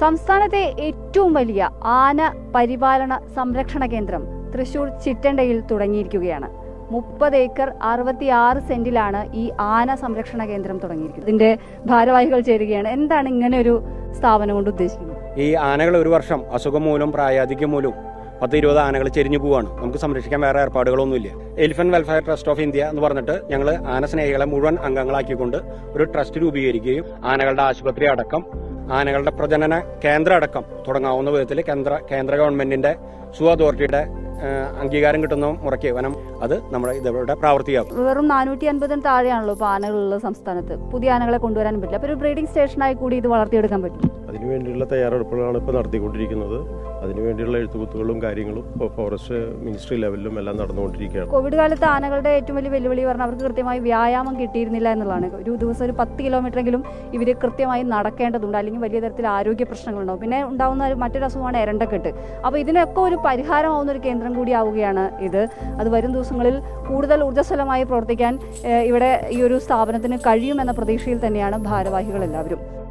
സംസ്ഥാനത്തെ ഏറ്റവും വലിയ ആന പരിപാലന സംരക്ഷണ കേന്ദ്രം തൃശൂർ ചിറ്റണ്ടയിൽ തുടങ്ങിയിരിക്കുകയാണ് മുപ്പത് ഏക്കർ അറുപത്തിയാറ് സെന്റിലാണ് ഈ ആന സംരക്ഷണ കേന്ദ്രം തുടങ്ങിയിരിക്കുന്നത് ഇതിന്റെ ഭാരവാഹികൾ ചേരുകയാണ് എന്താണ് ഇങ്ങനെ ഒരു സ്ഥാപനം കൊണ്ട് ഉദ്ദേശിക്കുന്നത് ഈ ആനകൾ ഒരു വർഷം അസുഖം മൂലം പ്രായാധിക്യം മൂലം പത്ത് ഇരുപത് ആനകൾ ചെരിഞ്ഞു പോവാണ് നമുക്ക് സംരക്ഷിക്കാൻ വേറെ ഏർപ്പാടുകളൊന്നുമില്ല elephant welfare trust of India എന്ന് പറഞ്ഞിട്ട് ഞങ്ങൾ ആന സ്നേഹികളെ മുഴുവൻ അംഗങ്ങളാക്കിക്കൊണ്ട് ഒരു ട്രസ്റ്റ് രൂപീകരിക്കുകയും ആനകളുടെ ആശുപത്രി അടക്കം ആനകളുടെ പ്രജനന കേന്ദ്രം അടക്കം തുടങ്ങാവുന്ന വിധത്തിൽ കേന്ദ്ര കേന്ദ്ര ഗവൺമെന്റിന്റെ സു അതോറിറ്റിയുടെ ഏഹ്, അംഗീകാരം കിട്ടുന്ന മുറയ്ക്ക് വനം അത് നമ്മുടെ ഇതവിടെ പ്രാവർത്തിയാക്കും വെറും നാനൂറ്റി അൻപതിന് താഴെയാണല്ലോ ഇപ്പോൾ ആനകളുള്ള സംസ്ഥാനത്ത് പുതിയ ആനകളെ കൊണ്ടുവരാൻ പറ്റില്ല അപ്പോൾ ഒരു ബ്രീഡിംഗ് സ്റ്റേഷനായി കൂടി ഇത് വളർത്തിയെടുക്കാൻ പറ്റും അതിനുവേണ്ടിയുള്ള തയ്യാറെടുപ്പുകളാണ് ഇപ്പോൾ നടത്തിക്കൊണ്ടിരിക്കുന്നത് അതിനുവേണ്ടിയുള്ള എഴുത്തുകുത്തുകളും കാര്യങ്ങളും ഇപ്പോൾ ഫോറസ്റ്റ് മിനിസ്ട്രി ലെവലിലും എല്ലാം നടന്നുകൊണ്ടിരിക്കുകയാണ് കോവിഡ് കാലത്ത് ആനകളുടെ ഏറ്റവും വലിയ വെല്ലുവിളി പറഞ്ഞാൽ അവർക്ക് കൃത്യമായി വ്യായാമം കിട്ടിയിരുന്നില്ല എന്നുള്ളതാണ് ഒരു ദിവസം ഒരു പത്ത് കിലോമീറ്ററെങ്കിലും ഇവർ കൃത്യമായി നടക്കേണ്ടതുണ്ട് അല്ലെങ്കിൽ വലിയ തരത്തിൽ ആരോഗ്യ പ്രശ്നങ്ങളുണ്ടാവും പിന്നെ ഉണ്ടാവുന്ന ഒരു മറ്റൊരു അസുഖമാണ് എരണ്ടക്കെട്ട് അപ്പോൾ ഇതിനൊക്കെ ഒരു പരിഹാരമാവുന്ന ഒരു കേന്ദ്രം കൂടിയാവുകയാണ് ഇത് അത് വരും ദിവസങ്ങളിൽ കൂടുതൽ ഊർജ്ജസ്വലമായി പ്രവർത്തിക്കാൻ ഏഹ്, ഇവിടെ ഈ ഒരു സ്ഥാപനത്തിന് കഴിയുമെന്ന പ്രതീക്ഷയിൽ തന്നെയാണ് ഭാരവാഹികൾ എല്ലാവരും